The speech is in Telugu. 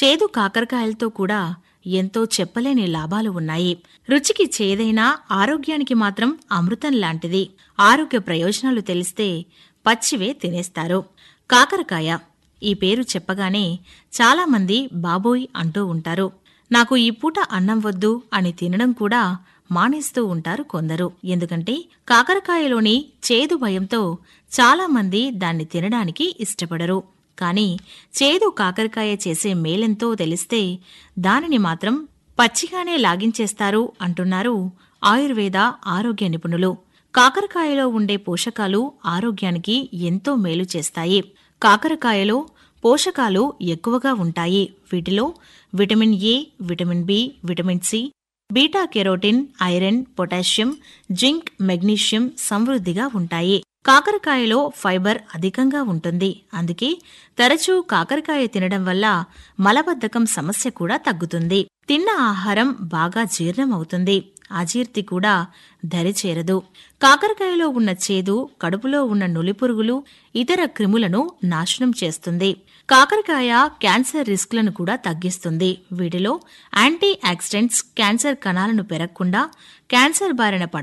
చేదు కాకరకాయలతో కూడా ఎంతో చెప్పలేని లాభాలు ఉన్నాయి రుచికి చేదైనా ఆరోగ్యానికి మాత్రం అమృతం లాంటిది ఆరోగ్య ప్రయోజనాలు తెలిస్తే పచ్చివే తినేస్తారు కాకరకాయ ఈ పేరు చెప్పగానే చాలామంది బాబోయ్ అంటూ ఉంటారు నాకు ఈ పూట అన్నం వద్దు అని తినడం కూడా మానేస్తూ ఉంటారు కొందరు ఎందుకంటే కాకరకాయలోని చేదు భయంతో చాలామంది దాన్ని తినడానికి ఇష్టపడరు కానీ చేదు కాకరకాయ చేసే మేలెంతో తెలిస్తే దానిని మాత్రం పచ్చిగానే లాగించేస్తారు అంటున్నారు ఆయుర్వేద ఆరోగ్య నిపుణులు కాకరకాయలో ఉండే పోషకాలు ఆరోగ్యానికి ఎంతో మేలు చేస్తాయి కాకరకాయలో పోషకాలు ఎక్కువగా ఉంటాయి వీటిలో vitamin A vitamin B vitamin C beta carotene iron potassium zinc magnesium సమృద్ధిగా ఉంటాయి కాకరకాయలో ఫైబర్ అధికంగా ఉంటుంది అందుకే తరచూ కాకరకాయ తినడం వల్ల మలబద్ధకం సమస్య కూడా తగ్గుతుంది తిన్న ఆహారం బాగా జీర్ణమవుతుంది అజీర్తి కూడా దరిచేరదు కాకరకాయలో ఉన్న చేదు కడుపులో ఉన్న నులిపురుగులు ఇతర క్రిములను నాశనం చేస్తుంది కాకరకాయ క్యాన్సర్ రిస్క్లను కూడా తగ్గిస్తుంది వీటిలో యాంటీ ఆక్సిడెంట్స్ క్యాన్సర్ కణాలను పెరగకుండా క్యాన్సర్ బారిన పడ